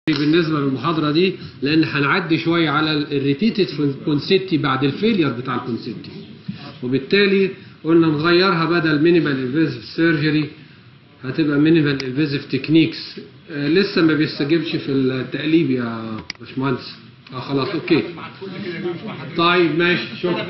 بالنسبة للمحاضرة دي لأن هنعدي شوية على الريبيتد كونسيتي بعد الفيلير بتاع الكونسيتي وبالتالي قلنا نغيرها بدل مينيمال انفيزيف سيرجري هتبقى مينيمال انفيزيف تكنيكس لسه ما بيستجيبش في التقليب يا باشمهندس اه خلاص اوكي طيب ماشي شكرا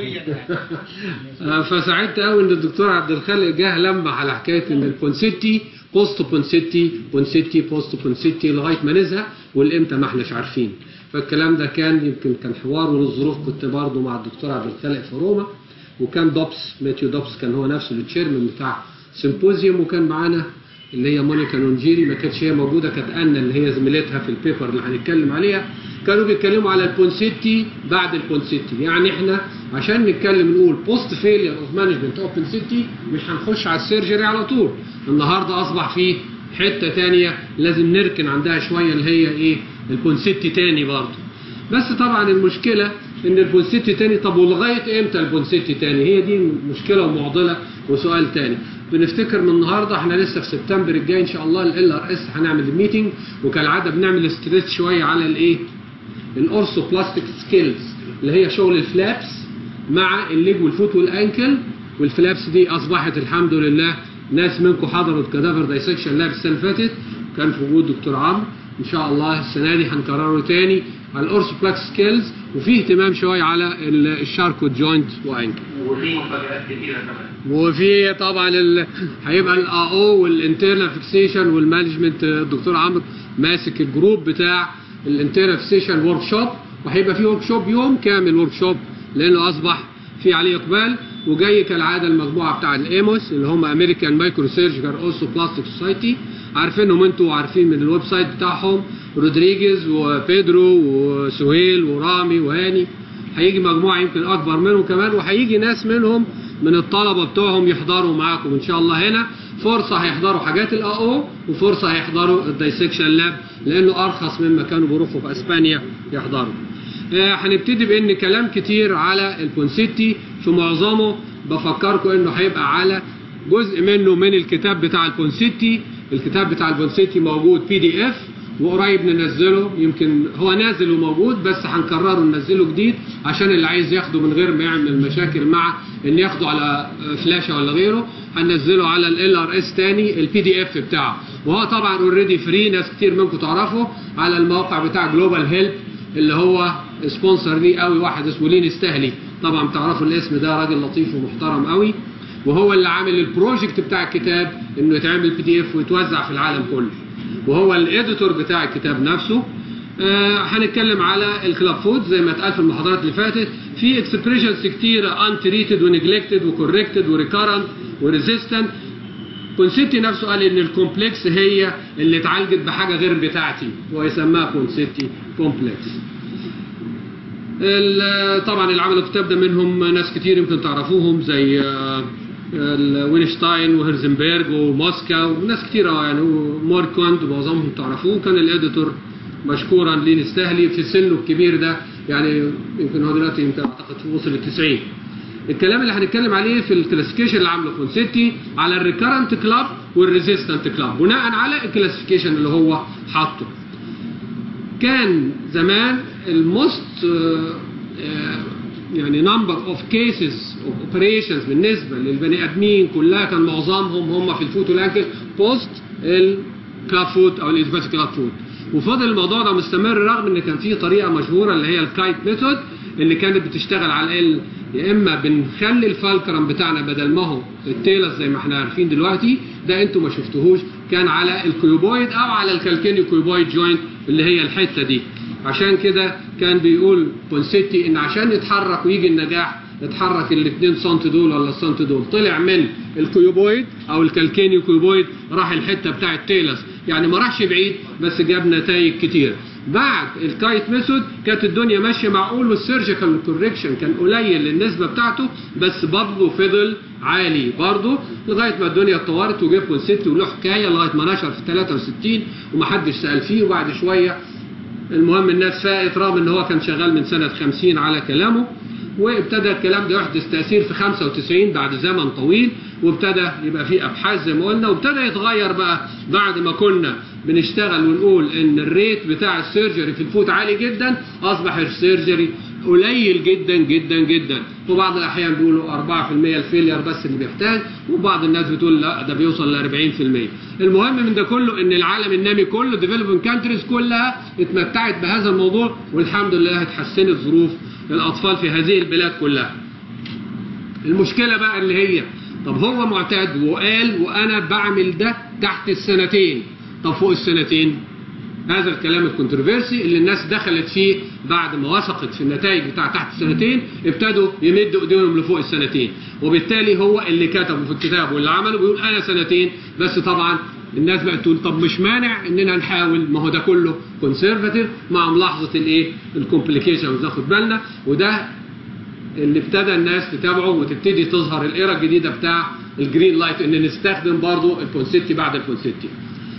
آه، فسعدت قوي ان الدكتور عبد الخالق جه لمح على حكايه ان البونسيتي بوست بونسيتي بونسيتي بوست بونسيتي لغايه ما نزهق والامتى ما احناش عارفين فالكلام ده كان يمكن كان حوار وللظروف كنت برضه مع الدكتور عبد الخالق في روما وكان دوبس ماتيو دوبس كان هو نفسه التشيرمان بتاع سيمبوزيوم وكان معانا اللي هي مونيكا نونجيري ما كانتش هي موجوده كانت انا اللي هي زميلتها في البيبر اللي هنتكلم عليها كانوا بيتكلموا على البونسيتي بعد البونسيتي يعني احنا عشان نتكلم نقول بوست فيلير اوف مانجمنت اوف بونسيتي مش هنخش على السيرجري على طول النهارده اصبح فيه حته تانية لازم نركن عندها شويه اللي هي ايه البونسيتي تاني برضه بس طبعا المشكله ان البونسيتي تاني طب ولغايه امتى البونسيتي تاني هي دي مشكله ومعضله وسؤال تاني بنفتكر من النهارده احنا لسه في سبتمبر الجاي ان شاء الله ال ار اس هنعمل الميتنج وكالعاده بنعمل ستريتش شويه على الايه الاورثوبلاستيك سكيلز اللي هي شغل الفلابس مع الليج والفوت والانكل والفلابس دي اصبحت الحمد لله ناس منكم حضروا الكادافر دايسكشن لاب السنه اللي فاتت كان في وجود دكتور عمرو ان شاء الله السنه دي هنكرره تاني على الاورثوبلاكس سكيلز وفي اهتمام شويه على الشاركوت جوينت وانكل وفي مفاجآت كتيرة كمان وفي طبعا ال... هيبقى الاي او والانترنال فيكسيشن والمانجمنت الدكتور عمرو ماسك الجروب بتاع الانترنال فيكسيشن ورك شوب وهيبقى في ورك شوب يوم كامل ورك شوب لانه اصبح في عليه اقبال وجاي كالعاده المجموعه بتاع الايموس اللي هم امريكان مايكرو سيرجيكال اوسو بلاستيك سوسايتي عارفينهم انتوا عارفين من الويب سايت بتاعهم رودريجيز وبيدرو وسهيل ورامي وهاني هيجي مجموعه يمكن اكبر منهم كمان وهيجي ناس منهم من الطلبه بتوعهم يحضروا معاكم ان شاء الله هنا فرصه هيحضروا حاجات الاي او وفرصه هيحضروا الدايسكشن لاب لانه ارخص مما كانوا بيروحوا في اسبانيا يحضروا. آه، هنبتدي بان كلام كتير على البونسيتي في معظمه بفكركم انه هيبقى على جزء منه من الكتاب بتاع البونسيتي الكتاب بتاع البونسيتي موجود بي دي اف وقريب ننزله يمكن هو نازل وموجود بس هنكرره ننزله جديد عشان اللي عايز ياخده من غير ما يعمل مشاكل مع ان ياخده على فلاشه ولا غيره هننزله على ال ار اس تاني البي دي اف بتاعه وهو طبعا اوريدي فري ناس كتير منكم تعرفه على الموقع بتاع جلوبال هيلب اللي هو سبونسر ليه قوي واحد اسمه لين استهلي طبعا تعرفوا الاسم ده راجل لطيف ومحترم قوي وهو اللي عامل البروجكت بتاع الكتاب انه يتعمل بي دي اف ويتوزع في العالم كله وهو الاديتور بتاع الكتاب نفسه آه هنتكلم على الكلاب فود زي ما اتقال في المحاضرات اللي فاتت في اكسبريشنز كتير ان تريتد ونجلكتد وكوركتد وريكارنت وريزيستنت كونسيتي نفسه قال ان الكومبلكس هي اللي اتعالجت بحاجه غير بتاعتي ويسماها كونسيتي كومبلكس ال- طبعا اللي عملوا الكتاب ده منهم ناس كتير يمكن تعرفوهم زي آه، ال- وينشتاين وهرزنبرج وموسكا وناس كتير اه يعني وماركوند معظمهم تعرفوه كان الاديتور مشكورا لين استهلي في سنه الكبير ده يعني يمكن هو دلوقتي يمكن اعتقد وصل ل 90 الكلام اللي هنتكلم عليه في الكلاسيفيكيشن اللي عامله كونسيتي على الريكارنت كلاب والريزيستنت كلاب بناء على الكلاسيفيكيشن اللي هو حاطه كان زمان الموست يعني نمبر اوف كيسز اوف اوبريشنز بالنسبه للبني ادمين كلها كان معظمهم هم في الفوت والانكل بوست الكلاب فوت او الايديوباثيك كلاب فوت وفضل الموضوع ده مستمر رغم ان كان في طريقه مشهوره اللي هي الكايت ميثود اللي كانت بتشتغل على ال يا اما بنخلي الفالكرم بتاعنا بدل ما هو التيلس زي ما احنا عارفين دلوقتي ده انتوا ما شفتوهوش كان على الكيوبويد او على الكالكينيو كيوبويد جوينت اللي هي الحته دي عشان كده كان بيقول بونسيتي ان عشان يتحرك ويجي النجاح اتحرك الاثنين سنت دول ولا السنت دول طلع من الكيوبويد او الكالكينيو كيوبويد راح الحته بتاع التيلس يعني ما راحش بعيد بس جاب نتائج كتير بعد الكايت ميثود كانت الدنيا ماشيه معقول والسيرجيكال كوركشن كان قليل النسبه بتاعته بس برضه فضل عالي برضه لغايه ما الدنيا اتطورت وجاب بونسيتي وله حكايه لغايه ما نشر في 63 ومحدش سال فيه وبعد شويه المهم الناس فاقت رغم ان هو كان شغال من سنه 50 على كلامه وابتدى الكلام ده يحدث تاثير في 95 بعد زمن طويل وابتدى يبقى فيه ابحاث زي ما قلنا وابتدى يتغير بقى بعد ما كنا بنشتغل ونقول ان الريت بتاع السيرجري في الفوت عالي جدا اصبح السيرجري قليل جدا جدا جدا وبعض الاحيان بيقولوا 4% الفيلير بس اللي بيحتاج وبعض الناس بتقول لا ده بيوصل ل 40% المهم من ده كله ان العالم النامي كله ديفلوبينج كانتريز كلها اتمتعت بهذا الموضوع والحمد لله اتحسنت ظروف الاطفال في هذه البلاد كلها المشكله بقى اللي هي طب هو معتاد وقال وانا بعمل ده تحت السنتين طب فوق السنتين هذا الكلام الكونتروفيرسي اللي الناس دخلت فيه بعد ما وثقت في النتائج بتاع تحت السنتين ابتدوا يمدوا ايديهم لفوق السنتين وبالتالي هو اللي كتبه في الكتاب واللي عمله بيقول انا سنتين بس طبعا الناس بقت تقول طب مش مانع اننا نحاول ما هو ده كله كونسرفاتيف مع ملاحظه الايه الكومبليكيشن وناخد بالنا وده اللي ابتدى الناس تتابعه وتبتدي تظهر الايرا الجديده بتاع الجرين لايت ان نستخدم برضو البونسيتي بعد البونسيتي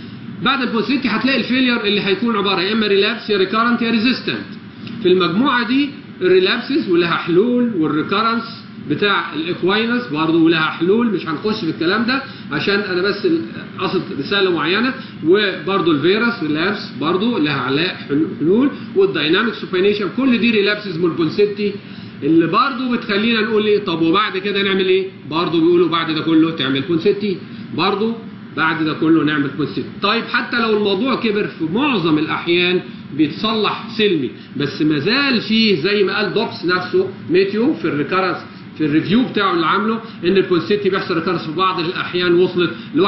بعد البونسيتي هتلاقي الفيلير اللي هيكون عباره يا اما ريلابس يا ريكارنت يا ريزيستنت في المجموعه دي الريلابسز ولها حلول والريكارنس بتاع الاكواينس برضه ولها حلول مش هنخش في الكلام ده عشان انا بس قصد رساله معينه وبرضه الفيروس ريلابس برضه لها علاء حلول والدايناميك سوبينيشن كل دي ريلابسز من البونسيتي اللي برضه بتخلينا نقول ايه طب وبعد كده نعمل ايه؟ برضه بيقولوا بعد ده كله تعمل بونسيتي برضه بعد ده كله نعمل بونسيتي طيب حتى لو الموضوع كبر في معظم الاحيان بيتصلح سلمي بس ما زال فيه زي ما قال دوبس نفسه ميتيو في الريكارنس في الريفيو بتاعه اللي عامله ان البونسيتي بيحصل ريكارنس في بعض الاحيان وصلت ل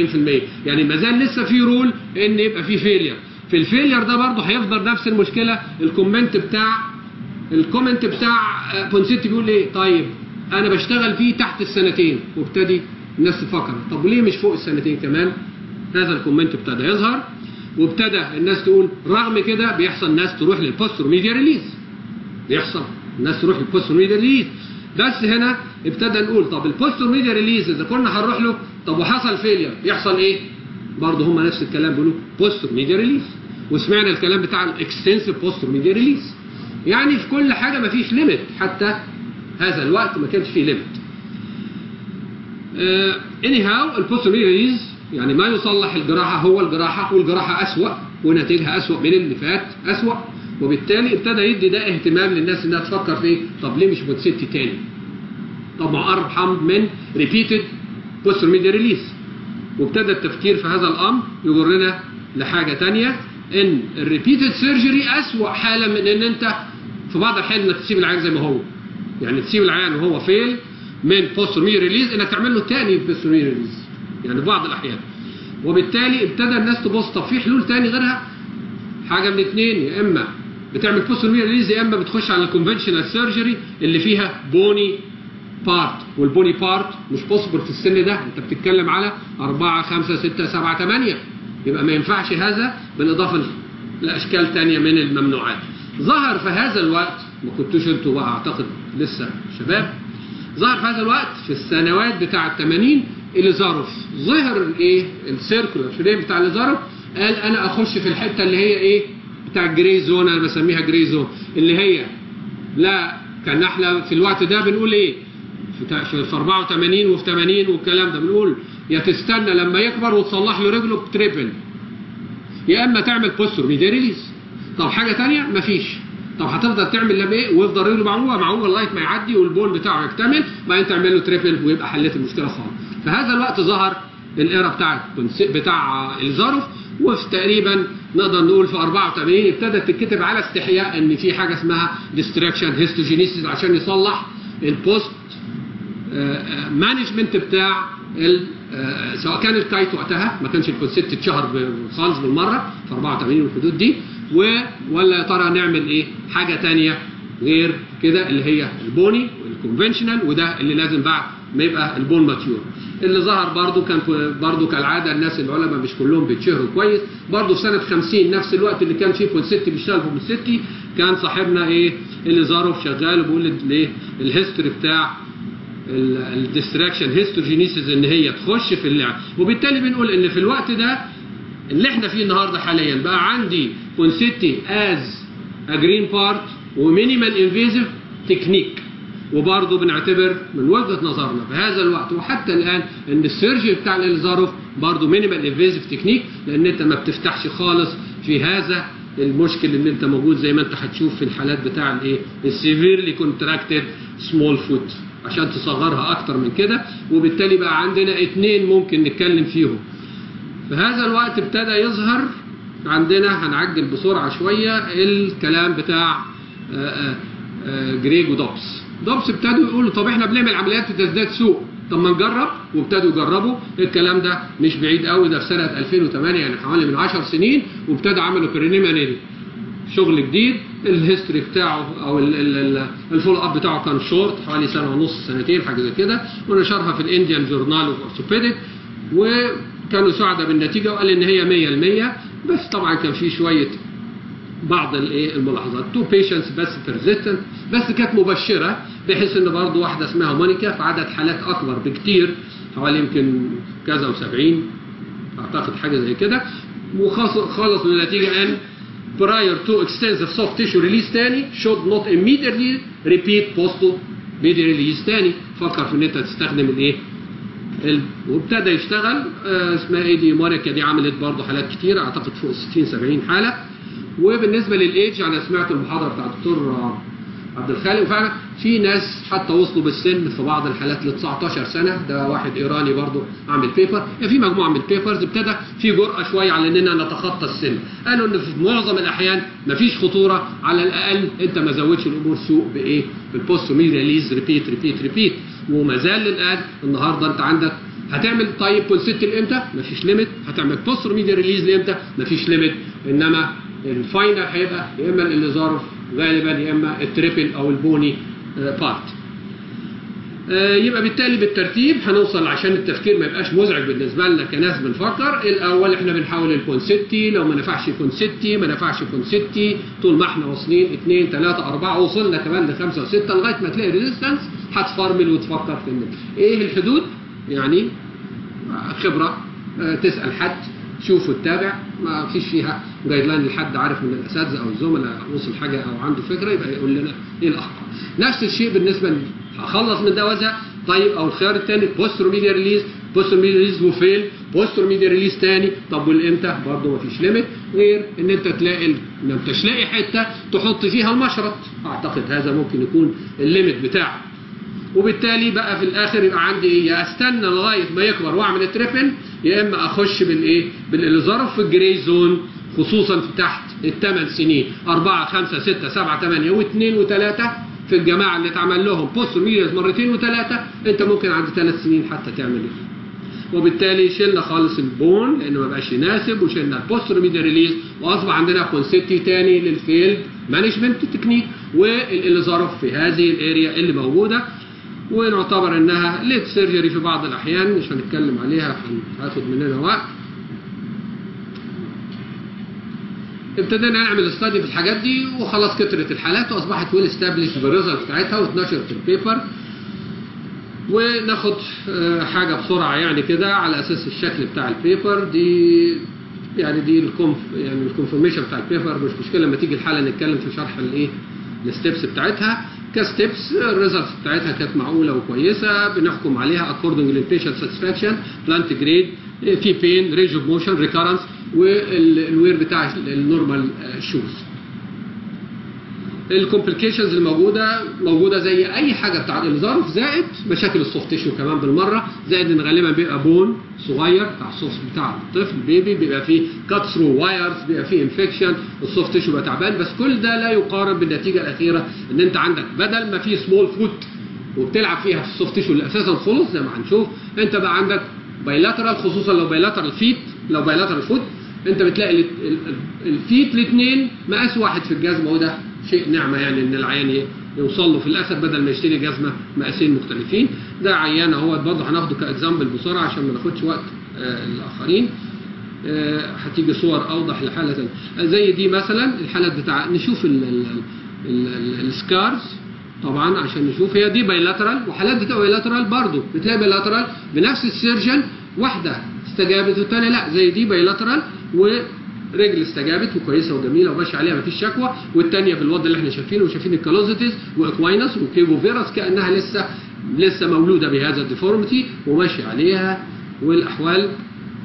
41% يعني ما زال لسه في رول ان يبقى في فيلير في الفيلير ده برضه هيفضل نفس المشكله الكومنت بتاع الكومنت بتاع بونسيتي بيقول ايه طيب انا بشتغل فيه تحت السنتين وابتدي الناس تفكر طب ليه مش فوق السنتين كمان هذا الكومنت ابتدى يظهر وابتدى الناس تقول رغم كده بيحصل ناس تروح للبوستر ميديا ريليز بيحصل الناس تروح للبوستر ميديا ريليز بس هنا ابتدى نقول طب البوستر ميديا ريليز اذا كنا هنروح له طب وحصل فيلير يحصل ايه برضه هم نفس الكلام بيقولوا بوستر ميديا ريليز وسمعنا الكلام بتاع الاكستنسيف بوستر ميديا ريليز يعني في كل حاجه ما فيش ليميت حتى هذا الوقت ما كانش فيه ليميت اني هاو البوستر ريليز يعني ما يصلح الجراحه هو الجراحه والجراحه اسوا ونتائجها اسوا من اللي فات اسوا وبالتالي ابتدى يدي ده اهتمام للناس انها تفكر في طب ليه مش بونسيتي تاني؟ طب ما ارحم من ريبيتد بوستر ميديا ريليز وابتدى التفكير في هذا الامر يجرنا لحاجه تانية ان الريبيتد سيرجري اسوا حاله من ان انت في بعض الاحيان انك تسيب العيان زي ما هو يعني تسيب العيان وهو فيل من بوستر ميديا ريليز انك تعمل له تاني بوستر ميديا ريليز يعني في بعض الاحيان وبالتالي ابتدى الناس تبص طب في حلول تاني غيرها حاجه من اتنين يا اما بتعمل بوستر ميديا ريليز يا اما بتخش على الكونفنشنال سيرجري اللي فيها بوني بارت والبوني بارت مش بوسيبل في السن ده انت بتتكلم على 4 5 6 7 8 يبقى ما ينفعش هذا بالاضافه لاشكال تانية من الممنوعات ظهر في هذا الوقت ما كنتوش انتوا بقى اعتقد لسه شباب ظهر في هذا الوقت في السنوات بتاع ال 80 اليزاروف ظهر الايه السيركولار فريم بتاع اليزاروف قال انا اخش في الحته اللي هي ايه بتاع الجري زون انا بسميها جري زون اللي هي لا كان احنا في الوقت ده بنقول ايه في في 84 وفي 80 والكلام ده بنقول يا تستنى لما يكبر وتصلح له رجله بتريبل يا اما تعمل بوستر ميديا ريليز طب حاجه ثانيه مفيش طب هتفضل تعمل لما ايه ويفضل رجله معوجه معوجه لغايه ما يعدي والبون بتاعه يكتمل بعدين تعمل له تريبل ويبقى حليت المشكله خالص في هذا الوقت ظهر الايرا بتاع بتاع الزاروف وفي تقريبا نقدر نقول في 84 ابتدت تتكتب على استحياء ان في حاجه اسمها ديستراكشن هيستوجينيسيس عشان يصلح البوست مانجمنت بتاع سواء كان الكايت وقتها ما كانش الكونسيبت اتشهر خالص بالمره في 84 والحدود دي و ولا يا ترى نعمل ايه حاجه ثانيه غير كده اللي هي البوني والكونفنشنال وده اللي لازم بعد ما يبقى البون ماتيور اللي ظهر برضو كان برضو كالعاده الناس العلماء مش كلهم بيتشهروا كويس برضو في سنه 50 نفس الوقت اللي كان فيه بونسيتي بيشتغل في بونسيتي كان صاحبنا ايه اللي ظهروا شغال وبيقول الايه الهيستوري بتاع الديستراكشن هيستوجينيسيس ان هي تخش في اللعب وبالتالي بنقول ان في الوقت ده اللي احنا فيه النهارده حاليا بقى عندي بونسيتي از ا جرين بارت ومينيمال انفيزيف تكنيك وبرضه بنعتبر من وجهه نظرنا في هذا الوقت وحتى الان ان السيرجي بتاع الالزاروف برضه مينيمال انفيزيف تكنيك لان انت ما بتفتحش خالص في هذا المشكل اللي انت موجود زي ما انت هتشوف في الحالات بتاع الايه السيفيرلي كونتراكتد سمول فوت عشان تصغرها اكتر من كده وبالتالي بقى عندنا اتنين ممكن نتكلم فيهم في هذا الوقت ابتدى يظهر عندنا هنعجل بسرعه شويه الكلام بتاع آه، آه، آه، جريج ودوبس دوبس ابتدوا يقولوا طب احنا بنعمل عمليات بتزداد سوق طب ما نجرب وابتدوا يجربوا الكلام ده مش بعيد قوي ده في سنه 2008 يعني حوالي من 10 سنين وابتدوا عملوا بريليمينري شغل جديد الهيستوري بتاعه او الفول اب بتاعه كان شورت حوالي سنه ونص سنتين حاجه زي كده ونشرها في الانديان جورنال اوف اورثوبيديك وكانوا سعداء بالنتيجه وقال ان هي 100% بس طبعا كان في شويه بعض الايه الملاحظات تو بيشنتس بس بيرزيستنت بس كانت مبشره بحيث ان برضه واحده اسمها مونيكا في عدد حالات اكبر بكتير حوالي يمكن كذا و70 اعتقد حاجه زي كده وخلص من النتيجه ان prior to extensive soft tissue release تاني should not immediately repeat post media release تاني فكر في ان انت تستخدم الايه ال- وابتدى يشتغل آه، اسمها ايه دي مونيكا دي عملت برضه حالات كتير اعتقد فوق 60 70 حاله وبالنسبه للايدج انا سمعت المحاضره بتاع الدكتور آه، عبد الخالق وفعلا في ناس حتى وصلوا بالسن في بعض الحالات ل 19 سنه ده واحد ايراني برضه عامل بيبر يعني في مجموعه من البيبرز ابتدى في جرأه شويه على اننا نتخطى السن قالوا ان في معظم الاحيان مفيش خطوره على الاقل انت ما زودش الامور سوء بايه بالبوست ريليز ريبيت ريبيت ريبيت وما زال الان النهارده انت عندك هتعمل طيب بولسيت امتى؟ مفيش ليميت هتعمل بوست ميديا ريليز امتى؟ مفيش ليميت انما الفاينل هيبقى يا اما الليزارف غالبا يا اما التريبل او البوني بارت آه، يبقى بالتالي بالترتيب هنوصل عشان التفكير ما يبقاش مزعج بالنسبه لنا كناس بنفكر الاول احنا بنحاول البونسيتي لو ما نفعش بونسيتي ما نفعش بونسيتي طول ما احنا واصلين 2 3 4 وصلنا كمان لخمسه وسته لغايه ما تلاقي ريزيستنس هتفرمل وتفكر في ان ايه الحدود يعني خبره آه، تسال حد تشوف وتتابع ما فيش فيها جايد لاين لحد عارف من الاساتذه او الزملاء وصل حاجه او عنده فكره يبقى يقول لنا ايه الاخطاء نفس الشيء بالنسبه لي هخلص من ده وازع طيب او الخيار الثاني بوستر ميديا ريليز بوستر ميديا ريليز وفيل بوستر ميديا ريليز ثاني طب والامتى برضه ما فيش ليميت غير ان انت تلاقي ال- ما انتش لاقي حته تحط فيها المشرط اعتقد هذا ممكن يكون الليميت بتاعه وبالتالي بقى في الاخر يبقى عندي ايه يا استنى لغايه ما يكبر واعمل التريبل يا اما اخش بالايه بالظرف في الجري زون خصوصا في تحت الثمان سنين أربعة خمسة ستة سبعة ثمانية واثنين وثلاثة في الجماعة اللي اتعمل لهم بوست ميليز مرتين وثلاثة أنت ممكن عند ثلاث سنين حتى تعمل ايه وبالتالي شلنا خالص البون لانه ما بقاش يناسب وشلنا البوستر ميديا ريليز واصبح عندنا كونسيبتي تاني للفيلد مانجمنت تكنيك واللي ظرف في هذه الاريا اللي موجوده ونعتبر انها ليت سيرجري في بعض الاحيان مش هنتكلم عليها هاخد مننا وقت ابتدينا نعمل استادي في الحاجات دي وخلاص كترت الحالات واصبحت ويل استابلش بالريزلت بتاعتها واتنشرت في البيبر وناخد آه، حاجه بسرعه يعني كده على اساس الشكل بتاع البيبر دي يعني دي الكونف يعني الكونفورميشن بتاع البيبر مش مشكله لما تيجي الحاله نتكلم في شرح الايه الستبس بتاعتها كستبس الريزلتس بتاعتها كانت معقوله وكويسه بنحكم عليها اكوردنج للبيشنت ساتسفاكشن بلانت جريد في بين رينج اوف موشن ريكارنس والوير بتاع النورمال شوز الكومبليكيشنز الموجوده موجوده زي اي حاجه بتاع الظرف زائد مشاكل السوفت تيشو كمان بالمره زائد ان غالبا بيبقى بون صغير بتاع السوفت بتاع الطفل بيبي بيبقى فيه كات ثرو وايرز بيبقى فيه انفكشن السوفت تيشو بقى تعبان بس كل ده لا يقارن بالنتيجه الاخيره ان انت عندك بدل ما في سمول فوت وبتلعب فيها في السوفت تيشو اللي اساسا خلص زي ما هنشوف انت بقى عندك بايلاترال خصوصا لو بايلاترال فيت لو بايلاترال فوت انت بتلاقي ال- ال- ال- الفيت الاثنين مقاس واحد في الجزمه وده شيء نعمه يعني ان العيان ي- يوصل له في الاخر بدل ما يشتري جزمه مقاسين مختلفين ده عيان اهو برضه هناخده كاكزامبل بسرعه عشان ما ناخدش وقت آه الاخرين آه، هتيجي صور اوضح لحاله تانية. زي دي مثلا الحالات بتاع نشوف ال- ال- ال- ال- السكارز طبعا عشان نشوف هي دي بايلاترال وحالات بتبقى بايلاترال برضه بتلاقي بايلاترال بنفس السيرجن واحده استجابت والثانيه لا زي دي بايلاترال ورجل استجابت وكويسه وجميله وماشي عليها مفيش شكوى والثانيه بالوضع اللي احنا شايفينه وشايفين الكالوزيتيز واكواينس وكيبو فيروس كانها لسه لسه مولوده بهذا الديفورميتي وماشي عليها والاحوال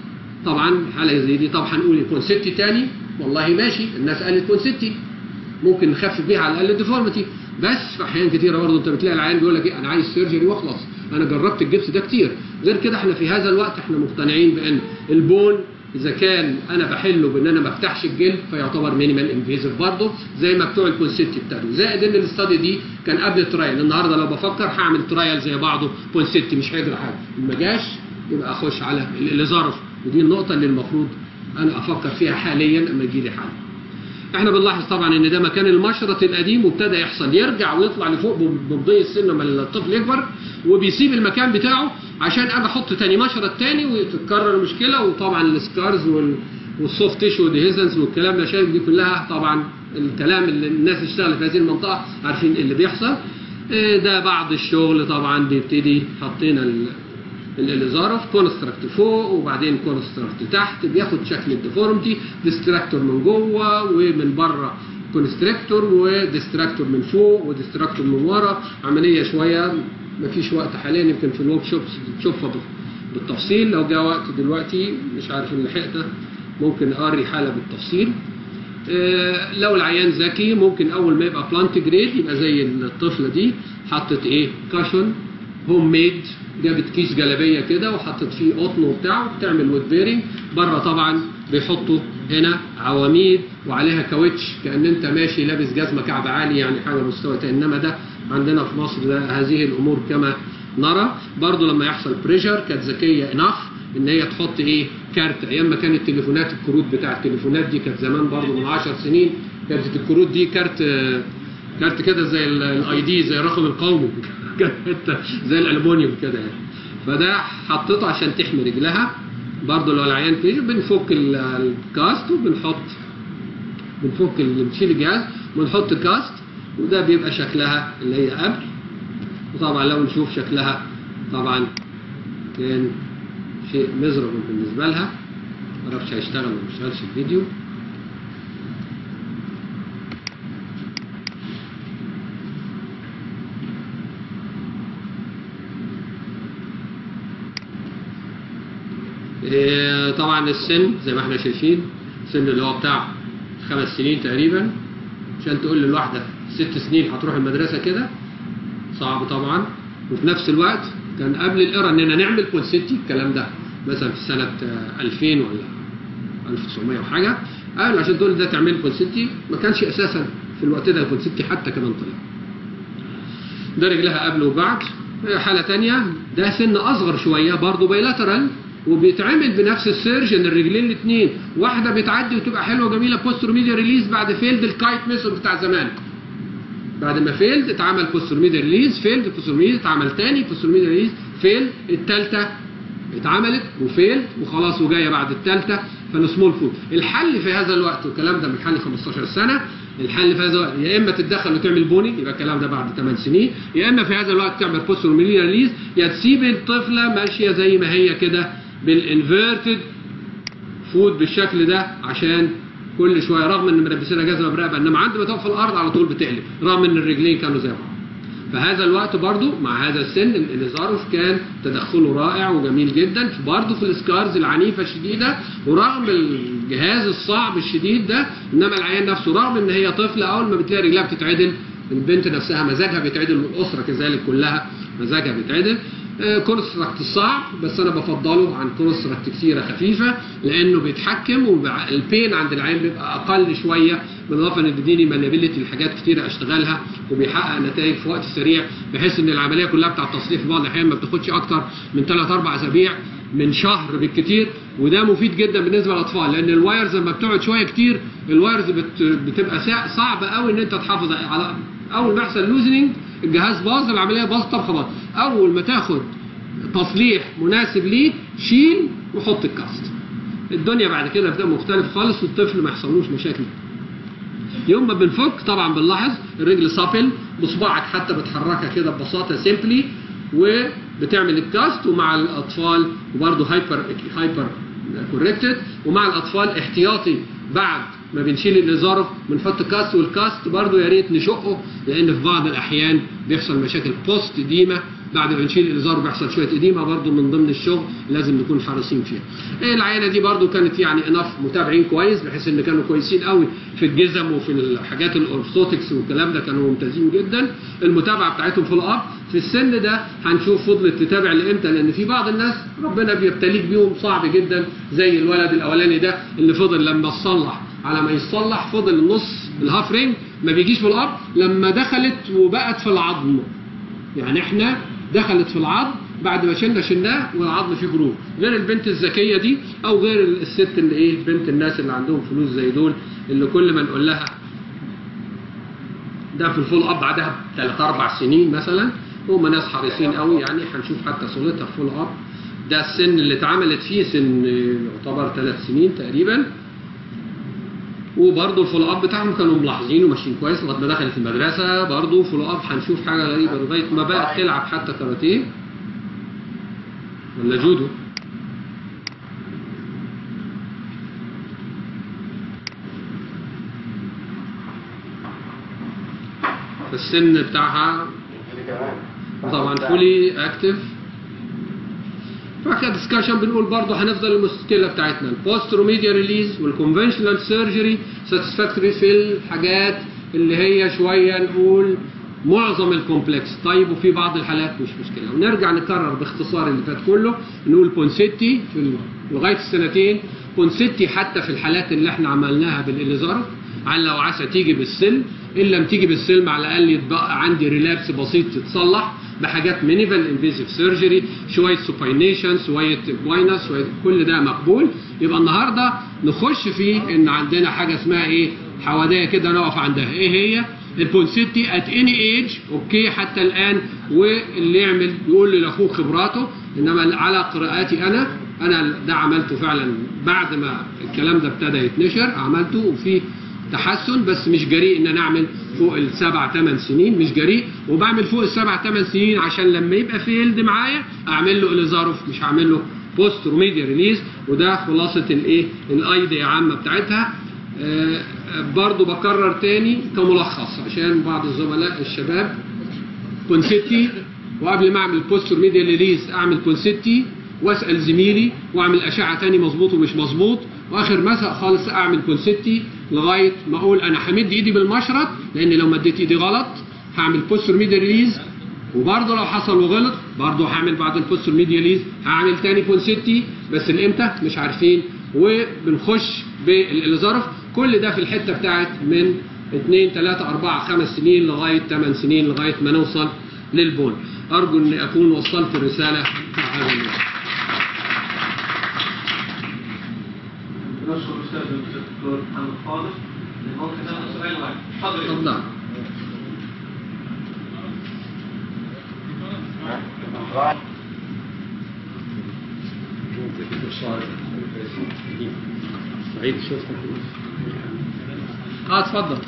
طبعا حاله زي دي طبعا هنقول الكونسبت تاني والله ماشي الناس قالت كونسبتي ممكن نخفف بيها على الاقل الديفورميتي بس في احيان كتيره برضه انت بتلاقي العيان بيقول لك ايه انا عايز سيرجري واخلص انا جربت الجبس ده كتير غير كده احنا في هذا الوقت احنا مقتنعين بان البون اذا كان انا بحله بان انا ما افتحش الجلد فيعتبر مينيمال انفيزيف برضه زي ما بتوع الكونسبت ابتدوا زائد ان الاستادي دي كان قبل الترايل النهارده لو بفكر هعمل ترايل زي بعضه كونسبت مش هيجرى حاجه ما جاش يبقى اخش على الازارف ودي النقطه اللي المفروض انا افكر فيها حاليا لما يجي لي حاله احنا بنلاحظ طبعا ان ده مكان المشرط القديم وابتدى يحصل يرجع ويطلع لفوق بمضي السن لما الطفل يكبر وبيسيب المكان بتاعه عشان اجي احط تاني مشرط تاني وتتكرر المشكله وطبعا السكارز وال والسوفت تيشو ديهيزنس والكلام ده شايف دي كلها طبعا الكلام اللي الناس اللي اشتغلت في هذه المنطقه عارفين اللي بيحصل اه ده بعض الشغل طبعا بيبتدي حطينا ال الازارف كونستراكت فوق وبعدين كونستراكت تحت بياخد شكل الديفورمتي ديستراكتور من جوه ومن بره كونستراكتور وديستراكتور من فوق وديستراكتور من ورا عمليه شويه مفيش وقت حاليا يمكن في الورك شوبس تشوفها بالتفصيل لو جاء وقت دلوقتي مش عارف ان لحقت ممكن اوري حاله بالتفصيل آه لو العيان ذكي ممكن اول ما يبقى بلانت جريد يبقى زي الطفله دي حطت ايه كاشون هوم ميد جابت كيس جلابيه كده وحطت فيه قطن وبتاع وبتعمل ويت بيرنج بره طبعا بيحطوا هنا عواميد وعليها كاوتش كان انت ماشي لابس جزمه كعب عالي يعني حاجه مستوى تاني انما ده عندنا في مصر ده هذه الامور كما نرى برضو لما يحصل بريشر كانت ذكيه انف ان هي تحط ايه كارت ايام ما كانت التليفونات الكروت بتاع التليفونات دي كانت زمان برضو من 10 سنين كانت الكروت دي كارت كارت كده زي الاي دي زي الرقم القومي كانت زي الالومنيوم كده يعني فده حطيته عشان تحمي رجلها برضه لو العيان فيه بنفك الكاست وبنحط بنفك بنشيل الجهاز ونحط كاست وده بيبقى شكلها اللي هي قبل وطبعا لو نشوف شكلها طبعا كان شيء مزرب بالنسبه لها معرفش هيشتغل ولا ما يشتغلش الفيديو طبعا السن زي ما احنا شايفين السن اللي هو بتاع خمس سنين تقريبا عشان تقول للواحدة ست سنين هتروح المدرسة كده صعب طبعا وفي نفس الوقت كان قبل الإيرا إننا نعمل بولسيتي الكلام ده مثلا في سنة 2000 ولا 1900 وحاجة قبل عشان تقول ده تعمل بولسيتي ما كانش أساسا في الوقت ده البولسيتي حتى كمان طلع ده رجلها قبل وبعد حالة تانية ده سن أصغر شوية برضه بايلاترال وبيتعمل بنفس السيرجن الرجلين الاثنين واحده بتعدي وتبقى حلوه جميله بوستر ميديا ريليز بعد فيلد الكايت ميثود بتاع زمان بعد ما فيلد اتعمل بوستر ميديا ريليز فيلد بوستر ميديا اتعمل تاني بوستر ميديا ريليز فيلد الثالثه اتعملت وفيلد وخلاص وجايه بعد الثالثه فالسمول فود الحل في هذا الوقت والكلام ده من حل 15 سنه الحل في هذا الوقت يا اما تتدخل وتعمل بوني يبقى الكلام ده بعد 8 سنين يا اما في هذا الوقت تعمل بوستر ميديا ريليز يا تسيب الطفله ماشيه زي ما هي كده بالانفيرتد فود بالشكل ده عشان كل شويه رغم ان ملبسينها جزمه برقبه انما عند ما تقف في الارض على طول بتقلب رغم ان الرجلين كانوا زي بعض فهذا الوقت برضو مع هذا السن الازاروف كان تدخله رائع وجميل جدا برضو في السكارز العنيفه الشديده ورغم الجهاز الصعب الشديد ده انما العيان نفسه رغم ان هي طفله اول ما بتلاقي رجلها بتتعدل البنت نفسها مزاجها بيتعدل والاسره كذلك كلها مزاجها بيتعدل كونستراكت صعب بس انا بفضله عن كونستراكت كتيره خفيفه لانه بيتحكم والبين عند العين بيبقى اقل شويه بالاضافه ان بيديني مانيبيلتي لحاجات كتيره اشتغلها وبيحقق نتائج في وقت سريع بحيث ان العمليه كلها بتاع التصليح في بعض الاحيان ما بتاخدش اكتر من 3 4 اسابيع من شهر بالكتير وده مفيد جدا بالنسبه للاطفال لان الوايرز لما بتقعد شويه كتير الوايرز بت بتبقى صعب قوي ان انت تحافظ على اول ما يحصل لوزنينج الجهاز باظ العمليه باظت طب خلاص اول ما تاخد تصليح مناسب ليه شيل وحط الكاست الدنيا بعد كده بتبقى مختلف خالص والطفل ما يحصلوش مشاكل يوم ما بنفك طبعا بنلاحظ الرجل سابل بصباعك حتى بتحركها كده ببساطه سيمبلي وبتعمل الكاست ومع الاطفال وبرده هايبر هايبر كوركتد ومع الاطفال احتياطي بعد ما بنشيل الازارف بنحط كاست والكاست برضو يا ريت نشقه لان في بعض الاحيان بيحصل مشاكل بوست ديما بعد ما نشيل الازار بيحصل شويه اديمه برضو من ضمن الشغل لازم نكون حريصين فيها إيه العينه دي برضو كانت يعني انف متابعين كويس بحيث ان كانوا كويسين قوي في الجزم وفي الحاجات الاورثوتكس والكلام ده كانوا ممتازين جدا المتابعه بتاعتهم في الاب في السن ده هنشوف فضلت تتابع لامتى لان في بعض الناس ربنا بيبتليك بيهم صعب جدا زي الولد الاولاني ده اللي فضل لما تصلح على ما يصلح فضل النص الهاف رينج ما بيجيش في الاب لما دخلت وبقت في العظم يعني احنا دخلت في العظم بعد ما شلنا شلناه والعظم فيه جروح غير البنت الذكيه دي او غير الست اللي ايه بنت الناس اللي عندهم فلوس زي دول اللي كل ما نقول لها ده في الفول اب بعدها ثلاث اربع سنين مثلا هم ناس حريصين قوي يعني هنشوف حتى صورتها في فول اب ده السن اللي اتعملت فيه سن يعتبر ثلاث سنين تقريبا وبرضه الفولو اب بتاعهم كانوا ملاحظين وماشيين كويس لغايه ما دخلت المدرسه برضه فولو اب هنشوف حاجه غريبه لغايه ما بقت تلعب حتى كاراتيه ولا جودو السن بتاعها طبعا فولي اكتف فكده ديسكشن بنقول برضه هنفضل المشكله بتاعتنا البوست روميديا ريليز والكونفشنال سيرجري ساتسفاكتوري في الحاجات اللي هي شويه نقول معظم الكومبلكس طيب وفي بعض الحالات مش مشكله ونرجع نكرر باختصار اللي فات كله نقول بونسيتي في ال- لغايه السنتين بونسيتي حتى في الحالات اللي احنا عملناها بالاليزارف على لو عسى تيجي بالسلم ان لم تيجي بالسلم على الاقل يتبقى عندي ريلابس بسيط تتصلح بحاجات مينيفال انفيزيف سيرجري شويه سوباينيشن شويه جوينس شويه كل ده مقبول يبقى النهارده نخش في ان عندنا حاجه اسمها ايه حواديه كده نقف عندها ايه هي البونسيتي ات اني ايج اوكي حتى الان واللي يعمل يقول لي لاخوه خبراته انما على قراءاتي انا انا ده عملته فعلا بعد ما الكلام ده ابتدى يتنشر عملته وفي تحسن بس مش جريء ان انا اعمل فوق السبع ثمان سنين مش جريء وبعمل فوق السبع ثمان سنين عشان لما يبقى فيلد معايا اعمل له اليزاروف مش هعمل له بوست روميديا ريليز وده خلاصه الايه الايديا عامه بتاعتها آه، آه، برضو بكرر تاني كملخص عشان بعض الزملاء الشباب كونسيتي وقبل ما اعمل بوستر ميديا ريليز اعمل كونسيتي واسال زميلي واعمل اشعه تاني مظبوط ومش مظبوط واخر مساء خالص اعمل كونسيتي لغايه ما اقول انا همد ايدي بالمشرط لان لو مديت ايدي غلط هعمل بوستر ميديا ريليز وبرضه لو حصل وغلط برضه هعمل بعد البوستر ميديا ريليز هعمل تاني كونسيتي بس الامتى مش عارفين وبنخش بالاليزارف كل ده في الحته بتاعت من 2 3 4 5 سنين لغايه 8 سنين لغايه ما نوصل للبون ارجو اني اكون وصلت الرساله بتاع هذا الموضوع نشكر الاستاذ الدكتور محمد فاضل ممكن ناخد سؤال واحد تفضل يا اتفضل سعيد شفتك اه اتفضل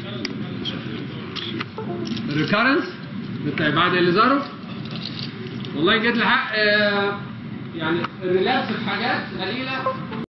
الريكارنس بتاع بعد الازارو والله جيت لحق آه، يعني الريلابس في حاجات قليله